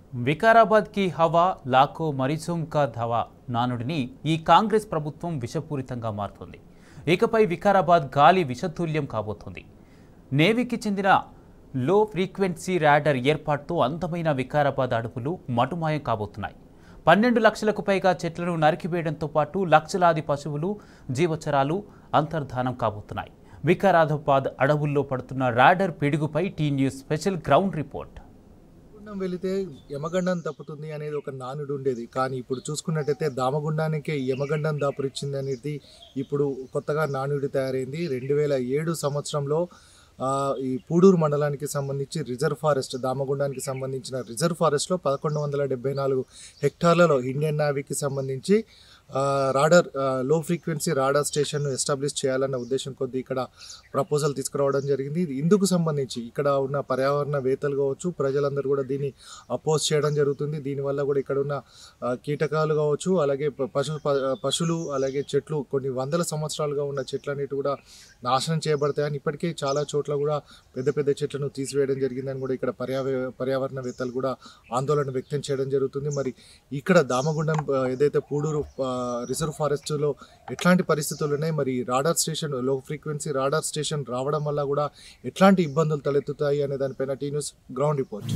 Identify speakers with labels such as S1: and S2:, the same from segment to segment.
S1: వికారాబాద్ కి హవా లాఖో మరిజుం కా ధవా నానుడిని ఈ కాంగ్రెస్ ప్రభుత్వం విషపూరితంగా మారుతుంది ఇకపై వికారాబాద్ గాలి విషతుల్యం కాబోతోంది నేవీకి చెందిన లో ఫ్రీక్వెన్సీ ర్యాడర్ ఏర్పాటుతో అందమైన వికారాబాద్ అడవులు మటుమాయం కాబోతున్నాయి పన్నెండు లక్షలకు పైగా చెట్లను నరికివేయడంతో పాటు లక్షలాది పశువులు జీవచరాలు అంతర్ధానం కాబోతున్నాయి వికారాబాద్ అడవుల్లో పడుతున్న ర్యాడర్ పిడుగుపై T news special ground report
S2: Damagundam వెళితే యమగండం తప్పుతుంది అనేది ఒక నానుడు ఉండేది కానీ ఇప్పుడు చూసుకున్నట్టయితే దామగుండానికే యమగండం దాపురిచ్చింది అనేది ఇప్పుడు కొత్తగా నానుడి తయారైంది రెండు వేల ఏడు సంవత్సరంలో ఆ, ఈ పూడూరు మండలానికి సంబంధించి రిజర్వ్ ఫారెస్ట్ దామగుండానికి సంబంధించిన రిజర్వ్ ఫారెస్ట్లో పదకొండు వందల డెబ్బై నాలుగు హెక్టార్లలో ఇండియన్ నేవీకి సంబంధించి ఆ, రాడర్ ఆ, లో ఫ్రీక్వెన్సీ రాడర్ స్టేషన్ను ఎస్టాబ్లిష్ చేయాలన్న ఉద్దేశం కొద్దీ ఇక్కడ ప్రపోజల్ తీసుకురావడం జరిగింది ఇది ఇందుకు సంబంధించి ఇక్కడ ఉన్న పర్యావరణ వేత్తలు కావచ్చు ప్రజలందరూ కూడా దీన్ని అపోజ్ చేయడం జరుగుతుంది దీనివల్ల కూడా ఇక్కడ ఉన్న ఆ, కీటకాలు కావచ్చు అలాగే ప- పశు ప- పశువులు అలాగే చెట్లు కొన్ని వందల సంవత్సరాలుగా ఉన్న చెట్లన్నిటి కూడా నాశనం చేయబడతాయని ఇప్పటికే చాలా చోట్ల కూడా పెద్ద పెద్ద చెట్లను తీసివేయడం జరిగిందని కూడా ఇక్కడ పర్యావ పర్యావరణవేత్తలు కూడా ఆందోళన వ్యక్తం చేయడం జరుగుతుంది మరి ఇక్కడ దామగుండం ఆ, ఏదైతే పూడూరు ఆ, రిజర్వ్ ఫారెస్ట్లో ఎట్లాంటి పరిస్థితులు ఉన్నాయి మరి రాడార్ స్టేషన్ లో ఫ్రీక్వెన్సీ రాడార్ స్టేషన్ రావడం వల్ల కూడా ఎట్లాంటి ఇబ్బందులు తలెత్తుతాయి అనే దానిపైన టీ న్యూస్ గ్రౌండ్ రిపోర్ట్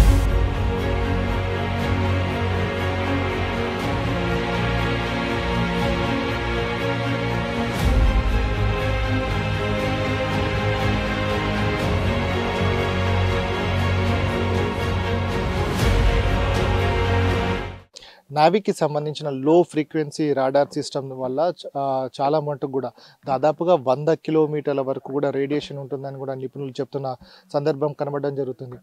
S2: నావికి సంబంధించిన లో ఫ్రీక్వెన్సీ రాడార్ సిస్టమ్ వల్ల చ- ఆ, చాలా మటుకు కూడా దాదాపుగా వంద కిలోమీటర్ల వరకు కూడా రేడియేషన్ ఉంటుందని కూడా నిపుణులు చెప్తున్న సందర్భం కనబడడం జరుగుతుంది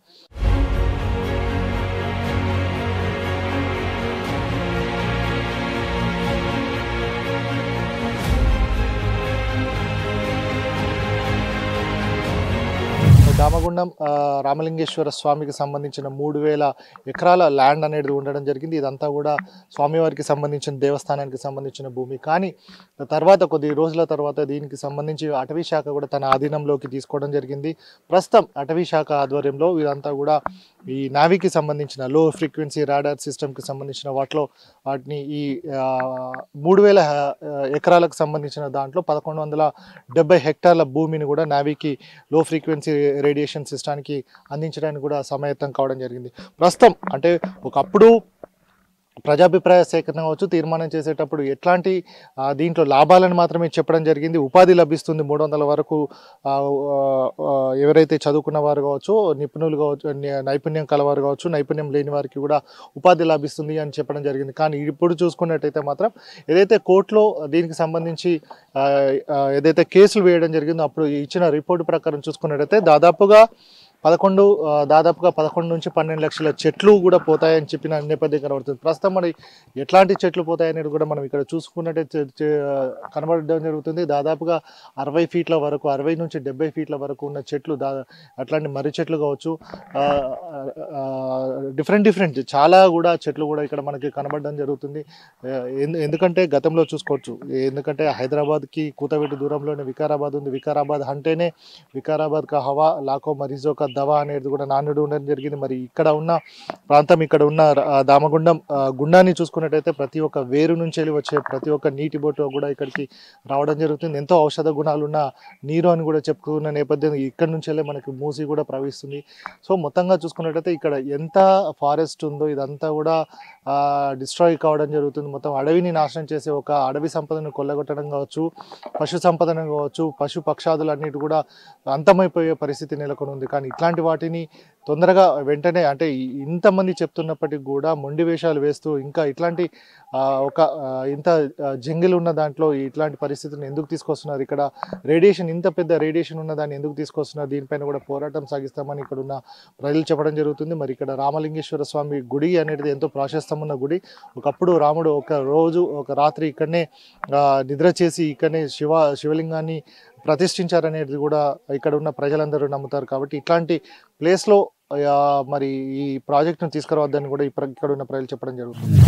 S2: దామగుండం ఆ, రామలింగేశ్వర స్వామికి సంబంధించిన మూడు వేల ఎకరాల ల్యాండ్ అనేది ఉండడం జరిగింది ఇదంతా కూడా స్వామివారికి సంబంధించిన దేవస్థానానికి సంబంధించిన భూమి కానీ తర్వాత కొద్ది రోజుల తర్వాత దీనికి సంబంధించి అటవీ శాఖ కూడా తన ఆధీనంలోకి తీసుకోవడం జరిగింది ప్రస్తుతం అటవీ శాఖ ఆధ్వర్యంలో ఇదంతా కూడా ఈ నావీకి సంబంధించిన లో ఫ్రీక్వెన్సీ రాడార్ సిస్టమ్కి సంబంధించిన వాటిలో వాటిని ఈ ఆ, మూడు వేల ఆ, ఎకరాలకు సంబంధించిన దాంట్లో పదకొండు వందల డెబ్బై హెక్టార్ల భూమిని కూడా నావీకి లో ఫ్రీక్వెన్సీ రేడియేషన్ సిస్టానికి అందించడానికి కూడా సమాయత్తం కావడం జరిగింది ప్రస్తుతం అంటే ఒకప్పుడు ప్రజాభిప్రాయ సేకరణ కావచ్చు తీర్మానం చేసేటప్పుడు ఎట్లాంటి ఆ, దీంట్లో లాభాలను మాత్రమే చెప్పడం జరిగింది ఉపాధి లభిస్తుంది మూడు వందల వరకు ఆ, ఆ, ఎవరైతే చదువుకున్న వారు కావచ్చు నిపుణులు కావచ్చు ని- నైపుణ్యం కలవారు కావచ్చు నైపుణ్యం లేని వారికి కూడా ఉపాధి లభిస్తుంది అని చెప్పడం జరిగింది కానీ ఇప్పుడు చూసుకున్నట్టయితే మాత్రం ఏదైతే కోర్టులో దీనికి సంబంధించి ఆ, ఆ, ఏదైతే కేసులు వేయడం జరిగిందో అప్పుడు ఇచ్చిన రిపోర్ట్ ప్రకారం చూసుకున్నట్టయితే దాదాపుగా పదకొండు ఆ, దాదాపుగా పదకొండు నుంచి పన్నెండు లక్షల చెట్లు కూడా పోతాయని చెప్పిన నేపథ్యం కనబడుతుంది ప్రస్తుతం మరి ఎట్లాంటి చెట్లు పోతాయనేది కూడా మనం ఇక్కడ చూసుకున్నట్టే చె- చె- కనబడడం జరుగుతుంది దాదాపుగా అరవై ఫీట్ల వరకు అరవై నుంచి డెబ్బై ఫీట్ల వరకు ఉన్న చెట్లు దా అట్లాంటి మర్రి చెట్లు కావచ్చు డిఫరెంట్ డిఫరెంట్ చాలా కూడా చెట్లు కూడా ఇక్కడ మనకి కనబడడం జరుగుతుంది ఆ, ఎందు- ఎందుకంటే గతంలో చూసుకోవచ్చు ఎందుకంటే హైదరాబాద్కి కూతవేటు దూరంలోనే వికారాబాద్ ఉంది వికారాబాద్ అంటేనే వికారాబాద్ కా హవా లాకో మరిజో కా దవా అనేది కూడా నానుడు ఉండడం జరిగింది మరి ఇక్కడ ఉన్న ప్రాంతం ఇక్కడ ఉన్న ఆ, దామగుండం ఆ, గుండాన్ని చూసుకున్నట్టయితే ప్రతి ఒక్క వేరు నుంచి వెళ్ళి వచ్చే ప్రతి ఒక్క నీటి బొట్టు కూడా ఇక్కడికి రావడం జరుగుతుంది ఎంతో ఔషధ గుణాలు ఉన్న నీరు అని కూడా చెప్పుకున్న నేపథ్యం ఇక్కడ నుంచి వెళ్ళే మనకి మూసి కూడా ప్రవహిస్తుంది సో మొత్తంగా చూసుకున్నట్టయితే ఇక్కడ ఎంత ఫారెస్ట్ ఉందో ఇదంతా కూడా డిస్ట్రాయ్ కావడం జరుగుతుంది మొత్తం అడవిని నాశనం చేసే ఒక అడవి సంపదను కొల్లగొట్టడం కావచ్చు పశు సంపదను కావచ్చు పశు పక్షాదులు అన్నిటి కూడా అంతమైపోయే పరిస్థితి నెలకొని ఉంది కానీ ఇట్లాంటి వాటిని తొందరగా వెంటనే అంటే ఈ- ఇంతమంది చెప్తున్నప్పటికీ కూడా మొండి వేషాలు వేస్తూ ఇంకా ఇట్లాంటి ఆ, ఒక ఆ, ఇంత ఆ, జంగిల్ ఉన్న దాంట్లో ఇట్లాంటి పరిస్థితిని ఎందుకు తీసుకొస్తున్నారు ఇక్కడ రేడియేషన్ ఇంత పెద్ద రేడియేషన్ ఉన్న దాన్ని ఎందుకు తీసుకొస్తున్నారు దీనిపైన కూడా పోరాటం సాగిస్తామని ఇక్కడ ఉన్న ప్రజలు చెప్పడం జరుగుతుంది మరి ఇక్కడ రామలింగేశ్వర స్వామి గుడి అనేది ఎంతో ప్రాశస్తం ఉన్న గుడి ఒకప్పుడు రాముడు ఒక రోజు ఒక రాత్రి ఇక్కడనే ఆ, నిద్ర చేసి ఇక్కడనే శివ శివలింగాన్ని ప్రతిష్ఠించారనేది కూడా ఇక్కడ ఉన్న ప్రజలందరూ నమ్ముతారు కాబట్టి ఇట్లాంటి ప్లేస్లో మరి ఈ ప్రాజెక్ట్ను తీసుకురావద్దని కూడా ఈ ప్ర- ఇక్కడ ఉన్న ప్రజలు చెప్పడం జరుగుతుంది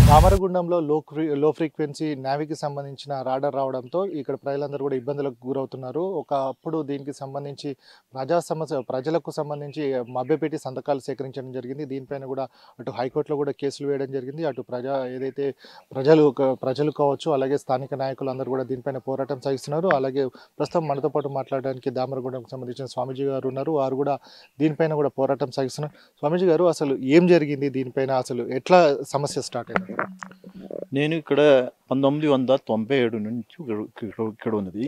S2: రామరగుండంలో లో ఫ్రీ లో ఫ్రీక్వెన్సీ నావికి సంబంధించిన రాడర్ రావడంతో ఇక్కడ ప్రజలందరూ కూడా ఇబ్బందులకు గురవుతున్నారు ఒకప్పుడు దీనికి సంబంధించి ప్రజా సమస్య ప్రజలకు సంబంధించి మభ్యపెట్టి సంతకాలు సేకరించడం జరిగింది దీనిపైన కూడా అటు హైకోర్టులో కూడా కేసులు వేయడం జరిగింది అటు ప్రజా ఏదైతే ప్రజలు ప్రజలు కావచ్చు అలాగే స్థానిక నాయకులు అందరూ కూడా దీనిపైన పోరాటం సాగిస్తున్నారు అలాగే ప్రస్తుతం మనతో పాటు మాట్లాడడానికి దామరగూడెంకు సంబంధించిన స్వామీజీ గారు ఉన్నారు వారు కూడా దీనిపైన కూడా పోరాటం సాగిస్తున్నారు స్వామీజీ గారు అసలు ఏం జరిగింది దీనిపైన అసలు ఎట్లా సమస్య స్టార్ట్ అయింది
S3: నేను ఇక్కడ పంతొమ్మిది వందల తొంభై ఏడు నుంచి ఇక్కడ- ఇక్కడ ఇక్కడ ఉన్నది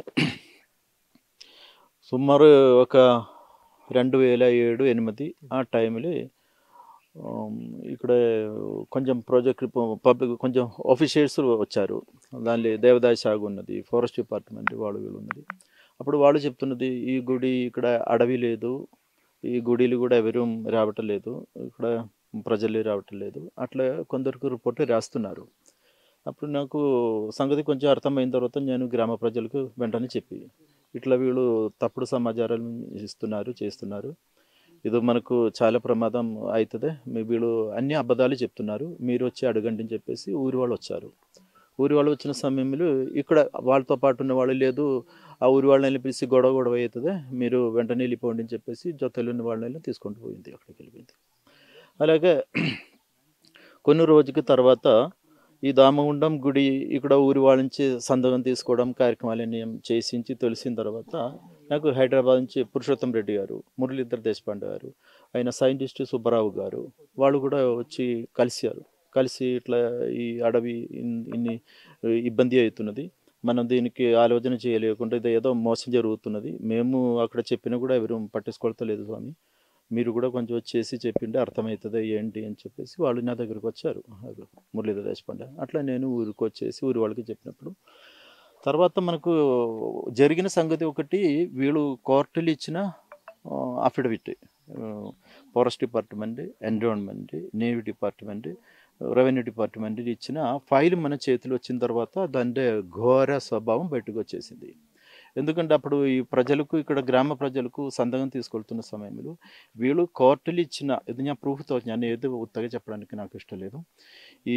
S3: సుమారు ఒక రెండు వేల ఏడు ఎనిమిది ఆ టైంలో ఆమ్, ఇక్కడ కొంచెం ప్రాజెక్ట్ పబ్లిక్ కొంచెం ఆఫీషియల్స్ వచ్చారు దానిలో దేవదాయ సాగు ఉన్నది ఫారెస్ట్ డిపార్ట్మెంట్ వాళ్ళు వీళ్ళు ఉన్నది అప్పుడు వాళ్ళు చెప్తున్నది ఈ గుడి ఇక్కడ అడవి లేదు ఈ గుడిలు కూడా ఎవరు రావటం లేదు ఇక్కడ ప్రజలు రావటం లేదు అట్లా కొందరికి రిపోర్ట్ రాస్తున్నారు అప్పుడు నాకు సంగతి కొంచెం అర్థమైన తర్వాత నేను గ్రామ ప్రజలకు వెంటనే చెప్పి ఇట్లా వీళ్ళు తప్పుడు సమాచారాలు ఇస్తున్నారు చేస్తున్నారు ఇది మనకు చాలా ప్రమాదం అవుతుంది మీ వీళ్ళు అన్ని అబద్ధాలు చెప్తున్నారు మీరు వచ్చి అడగండి అని చెప్పేసి ఊరి వాళ్ళు వచ్చారు ఊరి వాళ్ళు వచ్చిన సమయంలో ఇక్కడ వాళ్ళతో పాటు ఉన్న వాళ్ళు లేదు ఆ ఊరి వాళ్ళని పిలిచి గొడవ గొడవ అవుతుంది మీరు వెంటనే వెళ్ళిపోండి అని చెప్పేసి జొత్తలు ఉన్న వాళ్ళని తీసుకుంటూ పోయింది అక్కడికి వెళ్ళిపోయింది అలాగే కొన్ని రోజుకి తర్వాత ఈ దామగుండం గుడి ఇక్కడ ఊరి వాళ్ళ నుంచి సందకం తీసుకోవడం కార్యక్రమాలన్నీ చేసించి తెలిసిన తర్వాత నాకు హైదరాబాద్ నుంచి పురుషోత్తం రెడ్డి గారు మురళీధర్ దేశపాండే గారు ఆయన సైంటిస్ట్ సుబ్బారావు గారు వాళ్ళు కూడా వచ్చి కలిశారు కలిసి ఇట్లా ఈ అడవి ఇన్- ఇన్ని ఇబ్బంది అవుతున్నది మనం దీనికి ఆలోచన చేయలేకుండా ఇది ఏదో మోసం జరుగుతున్నది మేము అక్కడ చెప్పినా కూడా ఎవరు పట్టించుకోవట్లేదు స్వామి మీరు కూడా కొంచెం వచ్చేసి చెప్పింటే అర్థమవుతుంది ఏంటి అని చెప్పేసి వాళ్ళు నా దగ్గరికి వచ్చారు అది మురళీధర్ దేశపాండే అట్లా నేను ఊరికి వచ్చేసి ఊరి వాళ్ళకి చెప్పినప్పుడు తర్వాత మనకు జరిగిన సంగతి ఒకటి వీళ్ళు కోర్టులు ఇచ్చిన affidavit forest department environment navy department revenue department ఇచ్చిన ఫైల్ మన చేతిలో వచ్చిన తర్వాత దాని ఘోర స్వభావం బయటకు వచ్చేసింది ఎందుకంటే అప్పుడు ఈ ప్రజలకు ఇక్కడ గ్రామ ప్రజలకు సందకం తీసుకెళ్తున్న సమయంలో వీళ్ళు కోర్టులు ఇచ్చిన ఇది నేను ప్రూఫ్తో నేను ఏదో ఉత్తగా చెప్పడానికి నాకు ఇష్టం లేదు ఈ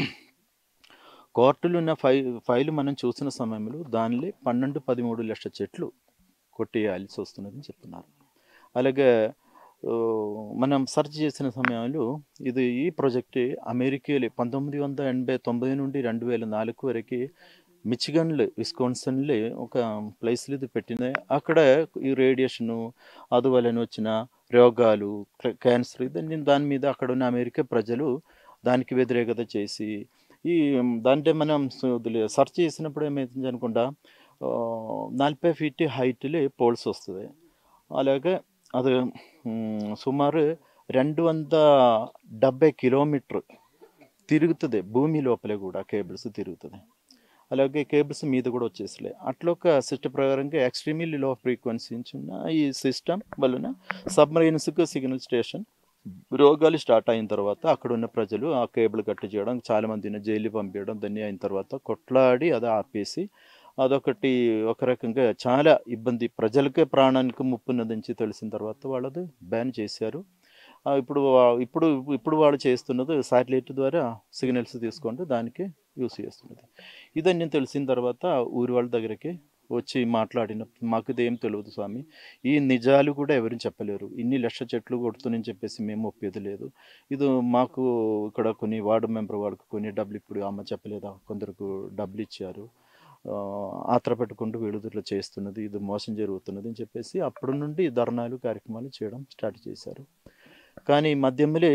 S3: కోర్టులు ఉన్న ఫై ఫైల్ మనం చూసిన సమయంలో దానిలో పన్నెండు పదమూడు లక్షల చెట్లు కొట్టేయాల్సి వస్తున్నదని చెప్తున్నారు అలాగే ఆ, మనం సెర్చ్ చేసిన సమయంలో ఇది ఈ ప్రాజెక్ట్ అమెరికాలో పంతొమ్మిది వందల ఎనభై తొంభై నుండి రెండు వేల నాలుగు వరకు మిచిగన్లో విస్కాన్సన్లో ఒక ప్లేస్లో ఇది పెట్టినాయి అక్కడ ఈ రేడియేషను అందువలన వచ్చిన రోగాలు క్ల- క్యాన్సర్ ఇదన్నీ దాని మీద అక్కడ ఉన్న అమెరికా ప్రజలు దానికి వ్యతిరేకత చేసి ఈ దాంట్లో మనం సెర్చ్ చేసినప్పుడు ఏమైతుంది అనుకుంటా ఆ, నలభై ఫీట్ హైట్లో పోల్స్ వస్తుంది అలాగే అది మ్, సుమారు రెండు వంద డెబ్బై కిలోమీటర్ తిరుగుతుంది భూమి లోపలే కూడా కేబుల్స్ తిరుగుతుంది అలాగే కేబుల్స్ మీద కూడా వచ్చేసలే అట్లా ఒక సిస్టమ్ ప్రకారంగా ఎక్స్ట్రీమ్లీ లో ఫ్రీక్వెన్సీ నుంచి ఉన్న ఈ సిస్టమ్ వలన సబ్మరీన్స్కి సిగ్నల్ స్టేషన్ రోగాలు స్టార్ట్ అయిన తర్వాత అక్కడ ఉన్న ప్రజలు ఆ కేబుల్ కట్ చేయడం చాలా మందిని జైలు పంపించడం దాన్ని అయిన తర్వాత కొట్లాడి అది ఆపేసి అదొకటి ఒక రకంగా చాలా ఇబ్బంది ప్రజలకే ప్రాణానికి ముప్పున్నదని తెలిసిన తర్వాత వాళ్ళది బ్యాన్ చేశారు ఆ, ఇప్పుడు వా- ఇప్పుడు ఇప్పుడు వాళ్ళు చేస్తున్నది శాటిలైట్ ద్వారా సిగ్నల్స్ తీసుకుంటూ దానికి యూస్ చేస్తున్నది ఇదన్నీ తెలిసిన తర్వాత ఊరి వాళ్ళ దగ్గరికి వచ్చి మాట్లాడిన మాకు ఇదేం తెలియదు స్వామి ఈ నిజాలు కూడా ఎవరు చెప్పలేరు ఇన్ని లక్ష చెట్లు కొడుతున్నాయని చెప్పేసి మేము ఒప్పేది లేదు ఇది మాకు ఇక్కడ కొన్ని వార్డు మెంబర్ వాళ్ళకి కొన్ని డబ్బులు ఇప్పుడు అమ్మ చెప్పలేదా కొందరికి డబ్బులు ఇచ్చారు ఆ, ఆత్ర పెట్టుకుంటూ వీళ్ళు ఇట్లా చేస్తున్నది ఇది మోసం జరుగుతున్నది అని చెప్పేసి అప్పటి నుండి ధర్నాలు కార్యక్రమాలు చేయడం స్టార్ట్ చేశారు కానీ మధ్యమలే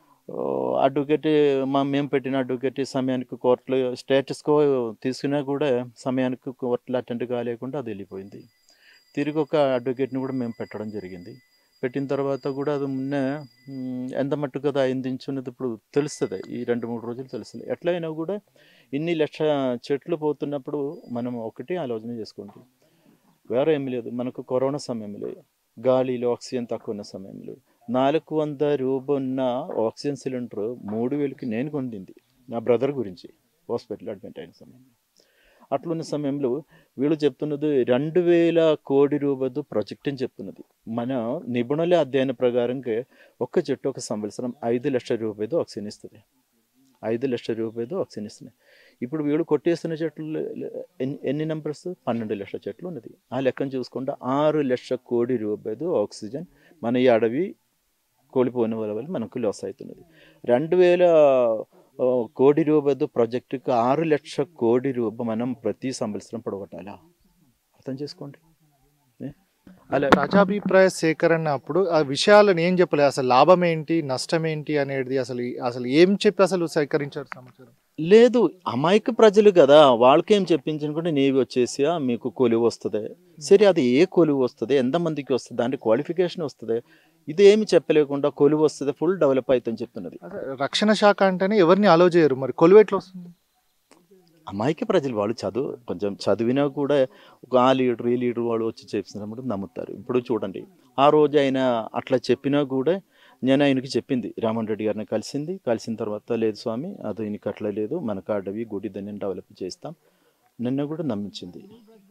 S3: అడ్వకేట్ మా మేము పెట్టిన అడ్వకేట్ సమయానికి కోర్టులో స్టేటస్ కో తీసుకున్నా కూడా సమయానికి కోర్టులో అటెండ్ కాలేకుండా అది వెళ్ళిపోయింది తిరిగి ఒక అడ్వకేట్ని కూడా మేము పెట్టడం జరిగింది పెట్టిన తర్వాత కూడా అది మొన్న మ్, ఎంత మట్టుకు అది అయిందించున్నది ఇప్పుడు తెలుస్తుంది ఈ రెండు మూడు రోజులు తెలుస్తుంది ఎట్లయినా కూడా ఇన్ని లక్ష చెట్లు పోతున్నప్పుడు మనం ఒకటి ఆలోచన చేసుకోండి వేరే ఏమి లేదు మనకు కరోనా సమయంలో గాలిలో ఆక్సిజన్ తక్కువ ఉన్న సమయంలో నాలుగు వంద రూప ఉన్న ఆక్సిజన్ సిలిండర్ మూడు వేలకి నేను కొనింది నా బ్రదర్ గురించి హాస్పిటల్ అడ్మిట్ అయిన సమయంలో అట్లున్న సమయంలో వీళ్ళు చెప్తున్నది రెండు వేల కోడి రూపాయలు ప్రాజెక్ట్ అని చెప్తున్నది మన నిపుణుల అధ్యయన ప్రకారంగా ఒక్క చెట్టు ఒక సంవత్సరం ఐదు లక్షల రూపాయలు ఆక్సిజన్ ఇస్తుంది ఐదు లక్షల రూపాయలు ఆక్సిజన్ ఇస్తున్నాయి ఇప్పుడు వీళ్ళు కొట్టేస్తున్న చెట్లు ఎన్ని ఎన్ని నెంబర్స్ పన్నెండు లక్షల చెట్లు ఉన్నది ఆ లెక్కను చూసుకుంటే ఆరు లక్షల కోడి రూపాయలు ఆక్సిజన్ మన ఈ అడవి కోల్పోయిన వల్ల మనకు లాస్ అవుతున్నది రెండు వేల ఆ, కోటి రూపాయలు ప్రాజెక్టుకి ఆరు లక్షల కోటి రూపాయ మనం ప్రతి సంవత్సరం పొడగొట్టాలా అర్థం చేసుకోండి ఏ? అలా
S2: ప్రజాభిప్రాయ సేకరణ అప్పుడు ఆ విషయాలను ఏం చెప్పలేదు అసలు లాభం ఏంటి నష్టం ఏంటి అనేది అసలు అసలు ఏం చెప్పి అసలు సేకరించారు సమాచారం
S3: లేదు అమాయక ప్రజలు కదా వాళ్ళకేం చెప్పించనుకుంటే నీవి వచ్చేసి "ఆ, మీకు కొలువు వస్తుంది సరే అది ఏ కొలువు వస్తుంది ఎంతమందికి వస్తుంది దాంట్లో క్వాలిఫికేషన్ వస్తుంది ఇది ఏమి చెప్పలేకుండా కొలువు వస్తుంది ఫుల్ డెవలప్ అవుతుందని చెప్తున్నది
S2: అసలు రక్షణ శాఖ అంటేనే ఎవరిని అలో చేయరు మరి కొలువేట్లు వస్తుంది
S3: అమాయక ప్రజలు వాళ్ళు చదువు కొంచెం చదివినా కూడా ఒక ఆ లీడర్ ఈ లీడర్ వాళ్ళు వచ్చి చెప్పినప్పుడు నమ్ముతారు ఇప్పుడు చూడండి ఆ రోజు ఆయన అట్లా చెప్పినా కూడా నేను ఆయనకి చెప్పింది రామన్ రెడ్డి గారిని కలిసింది కలిసిన తర్వాత లేదు స్వామి అది ఈయనకి అట్లా లేదు మనకు అడవి గుడి దాన్ని డెవలప్ చేస్తాం నిన్న కూడా నమ్మించింది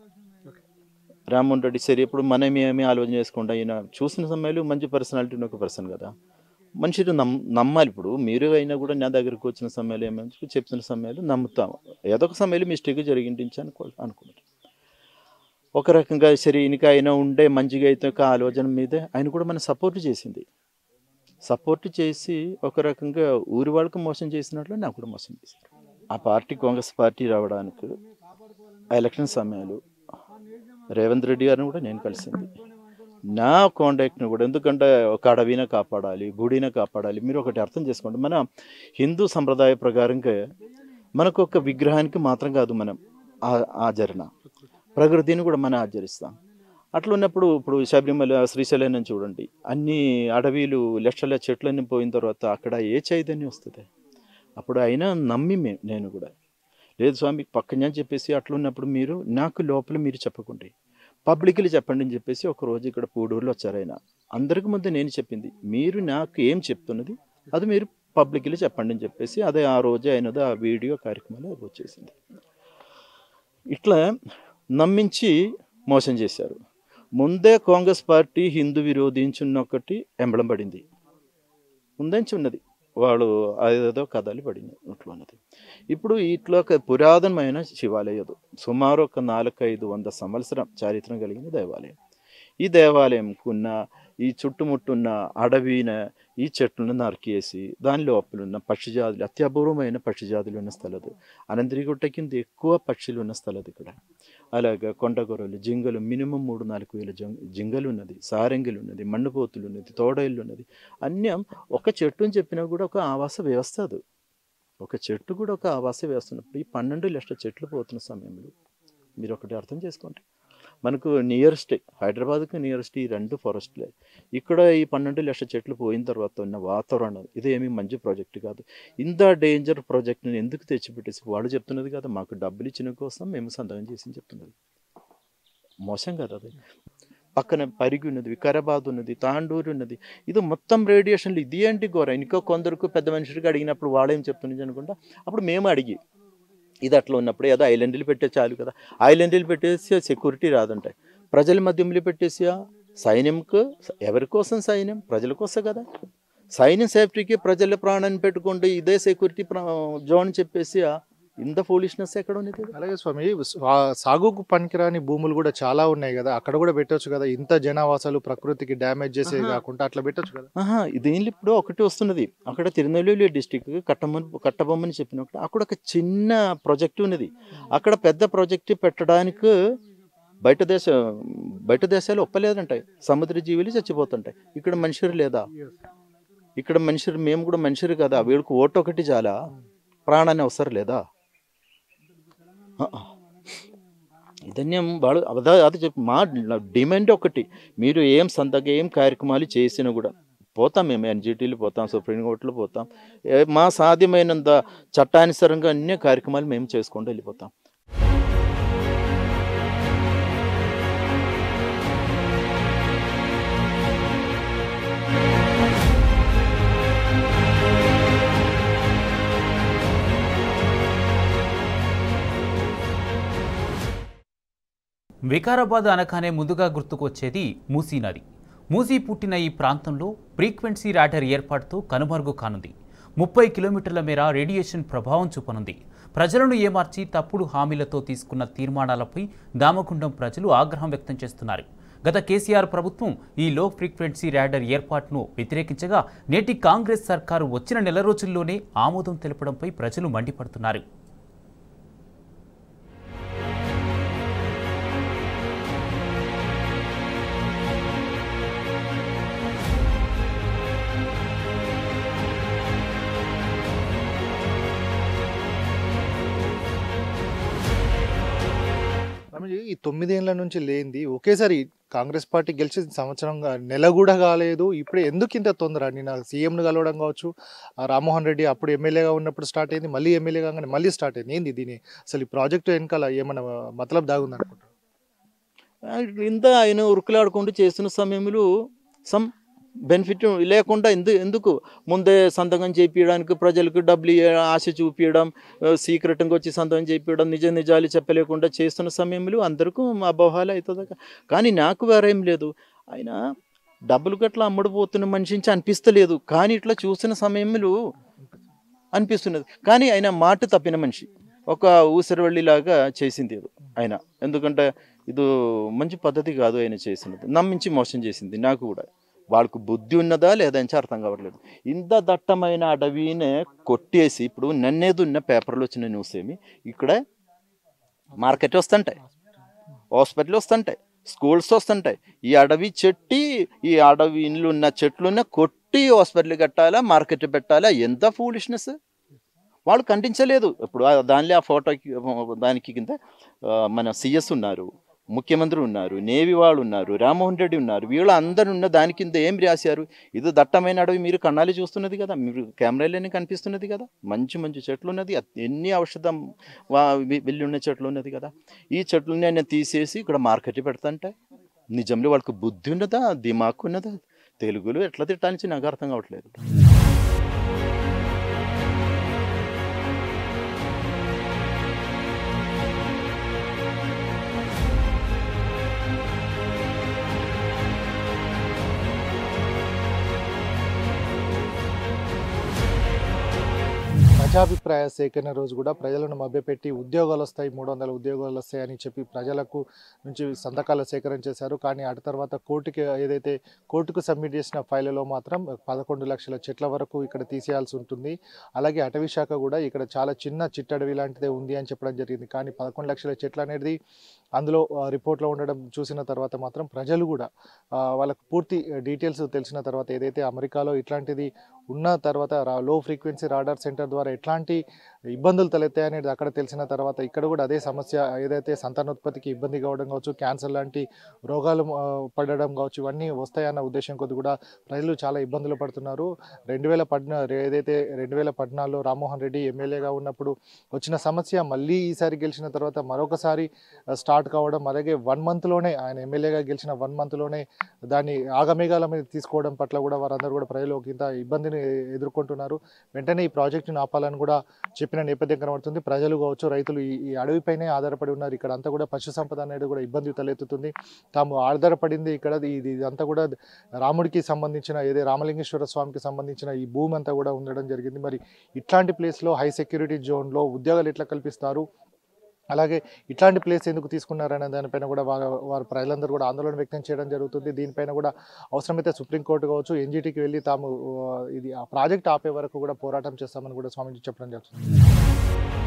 S3: రామ్మోహన్ రెడ్డి సరే ఇప్పుడు మనం ఏమి ఆలోచన చేసుకుంటా ఈయన చూసిన సమయంలో మంచి పర్సనాలిటీ ఉన్న ఒక పర్సన్ కదా మనిషిని నమ్ నమ్మాలి ఇప్పుడు మీరు అయినా కూడా నా దగ్గరికి వచ్చిన సమయంలో ఏమైనా చెప్తున్న సమయంలో నమ్ముతాం ఏదో ఒక సమయంలో మిస్టేక్ జరిగింటించి అనుకో అనుకున్నారు ఒక రకంగా సరే ఈయనకి ఆయన ఉండే మంచిగా అయితే ఒక ఆలోచన మీదే ఆయన కూడా మన సపోర్ట్ చేసింది సపోర్ట్ చేసి ఒక రకంగా ఊరి వాళ్ళకి మోసం చేసినట్లు నాకు కూడా మోసం చేశారు ఆ పార్టీ కాంగ్రెస్ పార్టీ రావడానికి ఆ ఎలక్షన్ సమయాలు రేవంత్ రెడ్డి గారిని కూడా నేను కలిసింది నా కాంటాక్ట్ని కూడా ఎందుకంటే ఒక అడవిన కాపాడాలి గుడిన కాపాడాలి మీరు ఒకటి అర్థం చేసుకోండి మన హిందూ సంప్రదాయ ప్రకారంగా మనకు ఒక విగ్రహానికి మాత్రం కాదు మనం ఆ- ఆచరణ ప్రకృతిని కూడా మనం ఆచరిస్తాం అట్లా ఉన్నప్పుడు ఇప్పుడు శబరిమల శ్రీశైలం చూడండి అన్ని అడవిలు లక్షల చెట్లన్నీ పోయిన తర్వాత అక్కడ ఏ చైతన్యం వస్తుంది అప్పుడు అయినా నమ్మి మే- నేను కూడా లేదు స్వామి పక్కనే అని చెప్పేసి అట్లా ఉన్నప్పుడు మీరు నాకు లోపల మీరు చెప్పకండి పబ్లిక్లు చెప్పండి అని చెప్పేసి ఒక రోజు ఇక్కడ పూడూరులో వచ్చారు ఆయన అందరికి ముందు నేను చెప్పింది మీరు నాకు ఏం చెప్తున్నది అది మీరు పబ్లిక్లు చెప్పండి అని చెప్పేసి అదే ఆ రోజు అయినది ఆ వీడియో కార్యక్రమాలు వచ్చేసింది ఇట్లా నమ్మించి మోసం చేశారు ముందే కాంగ్రెస్ పార్టీ హిందూ విరోధించున్న ఒకటి ఎంబలం పడింది ముందంచి ఉన్నది వాళ్ళు అదేదో కథలు పడింది ఇట్లా ఉన్నది ఇప్పుడు ఇట్లా ఒక పురాతనమైన శివాలయం సుమారు ఒక నాలుగైదు వంద సంవత్సరం చారిత్రం కలిగిన దేవాలయం ఈ దేవాలయంకున్న ఈ చుట్టుముట్టున్న అడవిన ఈ చెట్లను నరికేసి దాని లోపల ఉన్న పక్షి జాతులు అత్యపూర్వమైన పక్షి జాతులు ఉన్న స్థలది అనంతరిగుట్ట కింద ఎక్కువ పక్షులు ఉన్న స్థలది ఇక్కడ అలాగే కొండగొర్రెలు జింగలు మినిమం మూడు నాలుగు వేల జంగ జింగలు ఉన్నది సారంగిలు ఉన్నది మన్నుపోతులు ఉన్నది తోడైళ్ళు ఉన్నది అన్యం ఒక చెట్టు అని చెప్పినా కూడా ఒక ఆవాస వ్యవస్థ అది ఒక చెట్టు కూడా ఒక ఆవాస వ్యవస్థ ఉన్నప్పుడు ఈ పన్నెండు లక్షల చెట్లు పోతున్న సమయంలో మీరు ఒకటి అర్థం చేసుకోండి మనకు నియరెస్ట్ హైదరాబాద్కి నియరెస్ట్ ఈ రెండు ఫారెస్ట్లే ఇక్కడ ఈ పన్నెండు లక్షల చెట్లు పోయిన తర్వాత ఉన్న వాతావరణం ఇది ఏమీ మంచి ప్రాజెక్ట్ కాదు ఇంత డేంజర్ ప్రాజెక్ట్ని ఎందుకు తెచ్చిపెట్టేసి వాడు చెప్తున్నది కదా మాకు డబ్బులు ఇచ్చిన కోసం మేము సంతకం చేసి చెప్తున్నది మోసం కదా అది పక్కన పరిగి ఉన్నది వికారాబాద్ ఉన్నది తాండూరు ఉన్నది ఇది మొత్తం రేడియేషన్లు ఇది ఏంటి ఘోర ఇంకా కొందరికి పెద్ద మనుషులకి అడిగినప్పుడు వాడేం చెప్తున్నది అనుకుంటా అప్పుడు మేము అడిగి ఇది అట్లా ఉన్నప్పుడు ఏదో ఐలాండ్లు పెట్టే చాలు కదా ఐలాండ్లు పెట్టేసి సెక్యూరిటీ రాదంటాయి ప్రజల మధ్యంలో పెట్టేసి ఆ సైన్యంకు ఎవరి కోసం సైన్యం ప్రజల కోసం కదా సైన్యం సేఫ్టీకి ప్రజల ప్రాణాన్ని పెట్టుకుంటే ఇదే సెక్యూరిటీ జోన్ చెప్పేసి ఆ ఇంత ఫూలిష్నెస్ ఎక్కడ ఉన్నది
S2: అలాగే స్వామి స్వా- సాగుకు పనికిరాని భూములు కూడా చాలా ఉన్నాయి కదా అక్కడ కూడా పెట్టొచ్చు కదా ఇంత జనావాసాలు ప్రకృతికి డ్యామేజ్ చేసేది
S3: ఆహా.
S2: కాకుండా అట్లా పెట్టొచ్చు కదా
S3: ఆహా దీనిలో ఇప్పుడు ఒకటి వస్తున్నది అక్కడ తిరునెల్వేలి డిస్టిక్ కట్టమని కట్టబొమ్మని చెప్పినప్పుడు అక్కడ ఒక చిన్న ప్రాజెక్ట్ ఉన్నది అక్కడ పెద్ద ప్రాజెక్ట్ పెట్టడానికి బయట దేశ బయట దేశాలు ఒప్పలేదంటాయి సముద్ర జీవులు చచ్చిపోతుంటాయి ఇక్కడ మనుషులు లేదా ఇక్కడ మనుషులు మేము కూడా మనుషులు కదా వీళ్ళకి ఓటు ఒకటి చాలా ప్రాణాన్ని అవసరం లేదా ఆ, ఆ. ఇదన్యం వాళ్ళు అదా అది చెప్పి మా డిమాండ్ ఒకటి మీరు ఏం సంతగా ఏం కార్యక్రమాలు చేసినా కూడా పోతాం మేము ఎన్జిటీలు పోతాం సుప్రీం కోర్టులో పోతాం ఏ- మా సాధ్యమైనంత చట్టానుసారంగా అన్ని కార్యక్రమాలు మేము చేసుకుంటూ వెళ్ళిపోతాం
S1: వికారాబాద్ అనగానే ముందుగా గుర్తుకొచ్చేది మూసీ నది మూసీ పుట్టిన ఈ ప్రాంతంలో ఫ్రీక్వెన్సీ ర్యాడర్ ఏర్పాటుతో కనుమరుగు కానుంది ముప్పై కిలోమీటర్ల మేర రేడియేషన్ ప్రభావం చూపనుంది ప్రజలను ఏమార్చి తప్పుడు హామీలతో తీసుకున్న తీర్మానాలపై దామగుండం ప్రజలు ఆగ్రహం వ్యక్తం చేస్తున్నారు గత కేసీఆర్ ప్రభుత్వం ఈ లో ఫ్రీక్వెన్సీ ర్యాడర్ ఏర్పాటును వ్యతిరేకించగా నేటి కాంగ్రెస్ సర్కారు వచ్చిన నెల రోజుల్లోనే ఆమోదం తెలపడంపై ప్రజలు మండిపడుతున్నారు
S2: రమేష్ ఈ తొమ్మిదేళ్ల నుంచి లేనిది ఒకేసారి కాంగ్రెస్ పార్టీ గెలిచి సంవత్సరంగా నెల కూడా కాలేదు ఇప్పుడు ఎందుకు ఇంత తొందర నేను సీఎంను కలవడం కావచ్చు ఆ రామ్మోహన్ రెడ్డి అప్పుడు ఎమ్మెల్యేగా ఉన్నప్పుడు స్టార్ట్ అయింది మళ్ళీ ఎమ్మెల్యే కాగానే మళ్ళీ స్టార్ట్ అయింది ఏంది దీని అసలు ఈ ప్రాజెక్టు వెనకాల ఏమైనా మతలబ్ దాగుంది అనుకుంటా
S3: ఇంత ఆయన ఉరుకులాడుకుంటూ చేస్తున్న సమయంలో సమ్ బెనిఫిట్ లేకుండా ఎందు ఎందుకు ముందే సంతకం చేపించడానికి ప్రజలకు డబ్బులు ఇయ్య- ఆశ చూపించడం సీక్రెట్గా వచ్చి సంతకం చేపించడం నిజ నిజాలు చెప్పలేకుండా చేస్తున్న సమయంలో అందరికీ అబోహాలు అవుతుంది కానీ నాకు వేరేం లేదు ఆయన డబ్బులు గట్లా అమ్ముడుపోతున్న మనిషి నుంచి అనిపిస్తలేదు కానీ ఇట్లా చూసిన సమయంలో అనిపిస్తున్నది కానీ ఆయన మాట తప్పిన మనిషి ఒక ఊసరవల్లిలాగా చేసింది ఇది ఆయన ఎందుకంటే ఇది మంచి పద్ధతి కాదు ఆయన చేసినది నమ్మించి మోసం చేసింది నాకు కూడా వాళ్ళకు బుద్ధి ఉన్నదా లేదా అని అర్థం కావట్లేదు ఇంత దట్టమైన అడవినే కొట్టేసి ఇప్పుడు నన్నేది ఉన్న పేపర్లో వచ్చిన న్యూస్ ఏమి ఇక్కడ మార్కెట్ వస్తుంటాయి హాస్పిటల్ వస్తుంటాయి స్కూల్స్ వస్తుంటాయి ఈ అడవి చెట్టి ఈ అడవి ఇండ్లు ఉన్న చెట్లున్న కొట్టి హాస్పిటల్ కట్టాలా మార్కెట్ పెట్టాలా ఎంత ఫూలిష్నెస్ వాళ్ళు ఖండించలేదు ఇప్పుడు ఆ దానిలో ఆ ఫోటోకి దానికి కింద ఆ, మన సిఎస్ ఉన్నారు ముఖ్యమంత్రి ఉన్నారు నేవీ వాళ్ళు ఉన్నారు రామ్మోహన్ రెడ్డి ఉన్నారు వీళ్ళు అందరు ఉన్న దాని కింద ఏం రాశారు ఇది దట్టమైన అడవి మీరు కన్నాలి చూస్తున్నది కదా మీరు కెమెరాలోనే కనిపిస్తున్నది కదా మంచి మంచి చెట్లు ఉన్నది అత్- ఎన్ని ఔషధం వా- వె- వెళ్ళి ఉన్న చెట్లు ఉన్నది కదా ఈ చెట్లని ఆయన తీసేసి ఇక్కడ మార్కెట్ పెడతాంటే నిజంలో వాళ్ళకి బుద్ధి ఉన్నదా దిమాకు ఉన్నదా తెలుగులో ఎట్లా తిట్టాలని నాకు అర్థం కావట్లేదు
S2: ప్రజాభిప్రాయ సేకరణ రోజు కూడా ప్రజలను మభ్యపెట్టి ఉద్యోగాలు వస్తాయి మూడు వందల ఉద్యోగాలు వస్తాయి అని చెప్పి ప్రజలకు నుంచి సంతకాల సేకరణ చేశారు కానీ అటు తర్వాత కోర్టుకి ఏదైతే కోర్టుకు సబ్మిట్ చేసిన ఫైళ్ళలో మాత్రం పదకొండు లక్షల చెట్ల వరకు ఇక్కడ తీసేయాల్సి ఉంటుంది అలాగే అటవీ శాఖ కూడా ఇక్కడ చాలా చిన్న చిట్టడవి లాంటిదే ఉంది అని చెప్పడం జరిగింది కానీ పదకొండు లక్షల చెట్లు అనేది అందులో ఆ, రిపోర్ట్లో ఉండడం చూసిన తర్వాత మాత్రం ప్రజలు కూడా ఆ, వాళ్ళకు పూర్తి డీటెయిల్స్ తెలిసిన తర్వాత ఏదైతే అమెరికాలో ఇట్లాంటిది ఉన్న తర్వాత రా- లో ఫ్రీక్వెన్సీ రాడార్ సెంటర్ ద్వారా ఎట్లాంటి ఇబ్బందులు తలెత్తాయి అనేది అక్కడ తెలిసిన తర్వాత ఇక్కడ కూడా అదే సమస్య ఏదైతే సంతానోత్పత్తికి ఇబ్బంది కావడం కావచ్చు క్యాన్సర్ లాంటి రోగాలు ఆ, పడడం కావచ్చు ఇవన్నీ వస్తాయన్న ఉద్దేశం కొద్ది కూడా ప్రజలు చాలా ఇబ్బందులు పడుతున్నారు రెండు వేల పద్నా ఏదైతే రెండు వేల పద్నాలుగులో రామ్మోహన్ రెడ్డి ఎమ్మెల్యేగా ఉన్నప్పుడు వచ్చిన సమస్య మళ్ళీ ఈసారి గెలిచిన తర్వాత మరొకసారి ఆ, స్టార్ట్ కావడం అలాగే వన్ మంత్లోనే ఆయన ఎమ్మెల్యేగా గెలిచిన వన్ మంత్లోనే దాన్ని ఆగమేఘాల మీద తీసుకోవడం పట్ల కూడా వారందరూ కూడా ప్రజలు ఒక ఇంత ఇబ్బందిని ఎదుర్కొంటున్నారు వెంటనే ఈ ప్రాజెక్టును ఆపాలని కూడా చెప్పిన నేపథ్యం కనబడుతుంది ప్రజలు కావచ్చు రైతులు ఈ ఈ అడవిపైనే ఆధారపడి ఉన్నారు ఇక్కడ అంతా కూడా పశు సంపద అనేది కూడా ఇబ్బంది తలెత్తుతుంది తాము ఆధారపడింది ఇక్కడ ఇది ఇదంతా కూడా రాముడికి సంబంధించిన ఏదే రామలింగేశ్వర స్వామికి సంబంధించిన ఈ భూమి అంతా కూడా ఉండడం జరిగింది మరి ఇట్లాంటి ప్లేస్లో హై సెక్యూరిటీ జోన్లో ఉద్యోగాలు ఎట్లా కల్పిస్తారు అలాగే ఇట్లాంటి ప్లేస్ ఎందుకు తీసుకున్నారనే దానిపైన కూడా వారు వారు ప్రజలందరూ కూడా ఆందోళన వ్యక్తం చేయడం జరుగుతుంది దీనిపైన కూడా అవసరమైతే సుప్రీంకోర్టు కావచ్చు ఎన్జిటికి వెళ్ళి తాము ఆ, ఇది ఆ ప్రాజెక్ట్ ఆపే వరకు కూడా పోరాటం చేస్తామని కూడా స్వామిజీ చెప్పడం జరుగుతుంది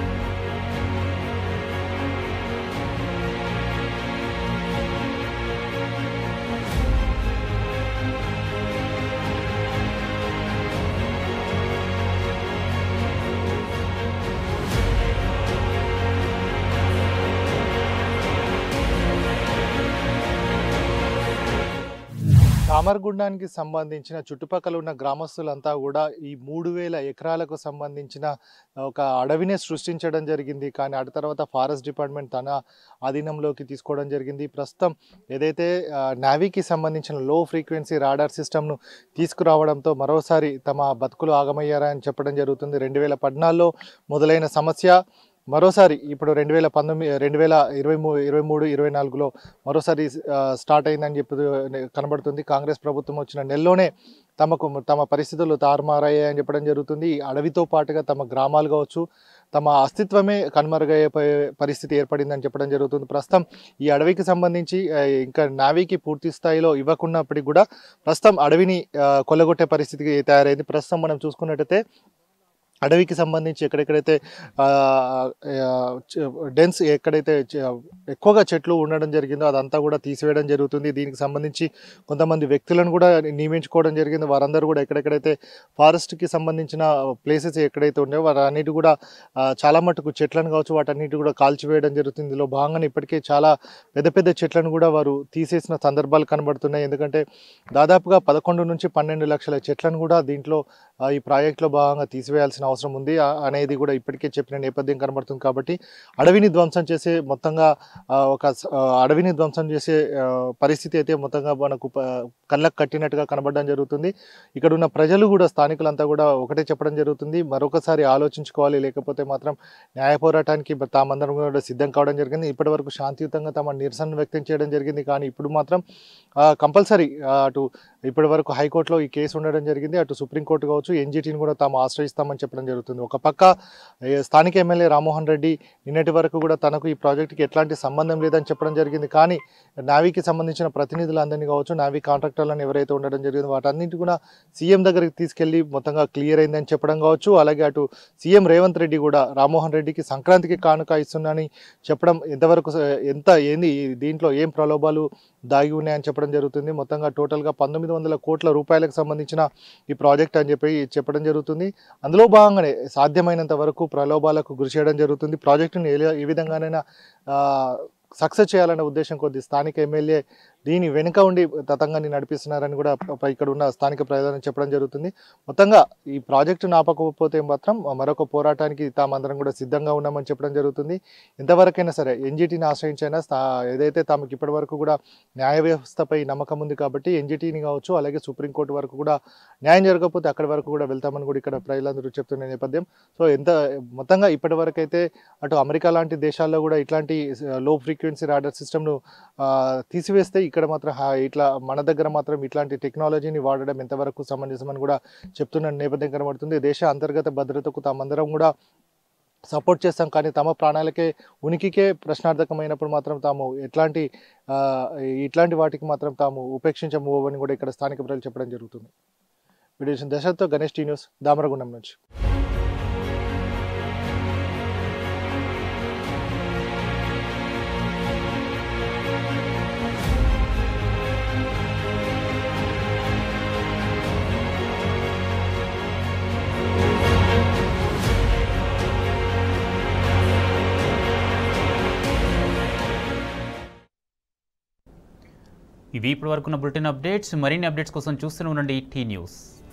S2: కామర్గుండానికి సంబంధించిన చుట్టుపక్కల ఉన్న గ్రామస్తులంతా కూడా ఈ మూడు వేల ఎకరాలకు సంబంధించిన ఒక అడవినే సృష్టించడం జరిగింది కానీ అటు తర్వాత ఫారెస్ట్ డిపార్ట్మెంట్ తన ఆధీనంలోకి తీసుకోవడం జరిగింది ప్రస్తుతం ఏదైతే ఆ, నావీకి సంబంధించిన లో ఫ్రీక్వెన్సీ రాడార్ సిస్టమ్ను తీసుకురావడంతో మరోసారి తమ బతుకులు ఆగమయ్యారని చెప్పడం జరుగుతుంది రెండు వేల పద్నాలుగులో మొదలైన సమస్య మరోసారి ఇప్పుడు రెండు వేల పంతొమ్మిది రెండు వేల ఇరవై మూడు ఇరవై మూడు ఇరవై నాలుగులో మరోసారి ఆ, స్టార్ట్ అయిందని చెప్పి కనబడుతుంది కాంగ్రెస్ ప్రభుత్వం వచ్చిన నెలలోనే తమకు తమ పరిస్థితులు తారుమారయ్యాయని చెప్పడం జరుగుతుంది ఈ అడవితో పాటుగా తమ గ్రామాలు కావచ్చు తమ అస్తిత్వమే కనుమరుగయ్యే ప- పరిస్థితి ఏర్పడిందని చెప్పడం జరుగుతుంది ప్రస్తుతం ఈ అడవికి సంబంధించి ఆ, ఇంకా నావీకి పూర్తి స్థాయిలో ఇవ్వకున్నప్పటికీ కూడా ప్రస్తుతం అడవిని ఆ, కొల్లగొట్టే పరిస్థితికి తయారైంది ప్రస్తుతం మనం చూసుకున్నట్టయితే అడవికి సంబంధించి ఎక్కడెక్కడైతే ఆ, ఆ, చ- డెన్స్ ఎక్కడైతే చ- ఎక్కువగా చెట్లు ఉండడం జరిగిందో అదంతా కూడా తీసివేయడం జరుగుతుంది దీనికి సంబంధించి కొంతమంది వ్యక్తులను కూడా నియమించుకోవడం జరిగింది వారందరూ కూడా ఎక్కడెక్కడైతే ఫారెస్ట్కి సంబంధించిన ప్లేసెస్ ఎక్కడైతే ఉన్నాయో వారన్నిటి కూడా ఆ, చాలా మటుకు చెట్లను కావచ్చు వాటన్నిటి కూడా కాల్చివేయడం జరుగుతుంది ఇందులో భాగంగానే ఇప్పటికే చాలా పెద్ద పెద్ద చెట్లను కూడా వారు తీసేసిన సందర్భాలు కనబడుతున్నాయి ఎందుకంటే దాదాపుగా పదకొండు నుంచి పన్నెండు లక్షల చెట్లను కూడా దీంట్లో ఆ, ఈ ప్రాజెక్టులో భాగంగా తీసివేయాల్సిన అవసరం ఉంది ఆ- అనేది కూడా ఇప్పటికే చెప్పిన నేపథ్యం కనబడుతుంది కాబట్టి అడవిని ధ్వంసం చేసే మొత్తంగా ఆ, ఒక స- ఆ, అడవిని ధ్వంసం చేసే ఆ, పరిస్థితి అయితే మొత్తంగా మనకు ప- కళ్ళకు కట్టినట్టుగా కనబడడం జరుగుతుంది ఇక్కడ ఉన్న ప్రజలు కూడా స్థానికులంతా కూడా ఒకటే చెప్పడం జరుగుతుంది మరొకసారి ఆలోచించుకోవాలి లేకపోతే మాత్రం న్యాయ పోరాటానికి బ- తామందరం కూడా సిద్ధం కావడం జరిగింది ఇప్పటి వరకు శాంతియుతంగా తమ నిరసన వ్యక్తం చేయడం జరిగింది కానీ ఇప్పుడు మాత్రం కంపల్సరీ అటు ఇప్పటి వరకు హైకోర్టులో ఈ కేసు ఉండడం జరిగింది అటు సుప్రీంకోర్టు కావచ్చు ఎన్జిటిని కూడా తాము ఆశ్రయిస్తామని చెప్పడం జరుగుతుంది ఒక పక్క ఏ, స్థానిక ఎమ్మెల్యే రామ్మోహన్ రెడ్డి నిన్నటి వరకు కూడా తనకు ఈ ప్రాజెక్టుకి ఎట్లాంటి సంబంధం లేదని చెప్పడం జరిగింది కానీ నావీకి సంబంధించిన ప్రతినిధులందరినీ కావచ్చు నావీ కాంట్రాక్టర్లను ఎవరైతే ఉండడం జరిగిందో వాటన్నిటి కూడా సీఎం దగ్గరికి తీసుకెళ్లి మొత్తంగా క్లియర్ అయిందని చెప్పడం కావచ్చు అలాగే అటు సీఎం రేవంత్ రెడ్డి కూడా రామ్మోహన్ రెడ్డికి సంక్రాంతికి కానుక ఇస్తున్నానని చెప్పడం ఎంతవరకు స- ఎంత ఏంది ఈ దీంట్లో ఏం ప్రలోభాలు దాగి ఉన్నాయని చెప్పడం జరుగుతుంది మొత్తంగా టోటల్గా పంతొమ్మిది వందల కోట్ల రూపాయలకు సంబంధించిన ఈ ప్రాజెక్ట్ అని చెప్పి చెప్పడం జరుగుతుంది అందులో భాగంగానే సాధ్యమైనంత వరకు ప్రలోభాలకు గురి చేయడం జరుగుతుంది ప్రాజెక్టును ఏ ఏ విధంగానైనా సక్సెస్ చేయాలనే ఉద్దేశం కొద్ది స్థానిక ఎమ్మెల్యే దీని వెనుక ఉండి తతంగాన్ని నడిపిస్తున్నారని కూడా ప- ఇక్కడ ఉన్న స్థానిక ప్రజలను చెప్పడం జరుగుతుంది మొత్తంగా ఈ ప్రాజెక్టు ఆపకపోతే మాత్రం మరొక పోరాటానికి తామందరం కూడా సిద్ధంగా ఉన్నామని చెప్పడం జరుగుతుంది ఎంతవరకైనా సరే ఎన్జిటిని ఆశ్రయించైనా స్థా- ఏదైతే తమకు ఇప్పటి వరకు కూడా న్యాయ వ్యవస్థపై నమ్మకం ఉంది కాబట్టి ఎన్జిటిని కావచ్చు అలాగే సుప్రీంకోర్టు వరకు కూడా న్యాయం జరగకపోతే అక్కడి వరకు కూడా వెళ్తామని కూడా ఇక్కడ ప్రజలందరూ చెప్తున్న నేపథ్యం సో ఎంత మొత్తంగా ఇప్పటి వరకు అయితే అటు అమెరికా లాంటి దేశాల్లో కూడా ఇట్లాంటి లో ఫ్రీక్వెన్సీ రాడర్ సిస్టమ్ను తీసివేస్తే ఇక్కడ మాత్రం హా- ఇట్లా మన దగ్గర మాత్రం ఇట్లాంటి టెక్నాలజీని వాడడం ఎంతవరకు సమంజసమని కూడా చెప్తున్న నేపథ్యం కనబడుతుంది దేశ అంతర్గత భద్రతకు తామందరం కూడా సపోర్ట్ చేస్తాం కానీ తమ ప్రాణాలకే ఉనికికే ప్రశ్నార్థకమైనప్పుడు మాత్రం తాము ఎట్లాంటి ఆ, ఇట్లాంటి వాటికి మాత్రం తాము ఉపేక్షించము అని కూడా ఇక్కడ స్థానిక ప్రజలు చెప్పడం జరుగుతుంది వీడియో దశతో గణేష్ టీ న్యూస్ దామరగుండం నుంచి
S1: ఇవి ఇప్పటి వరకున్న బులెటిన్ అప్డేట్స్ మరిన్ని అప్డేట్స్ కోసం చూస్తూనే ఉండండి టీ న్యూస్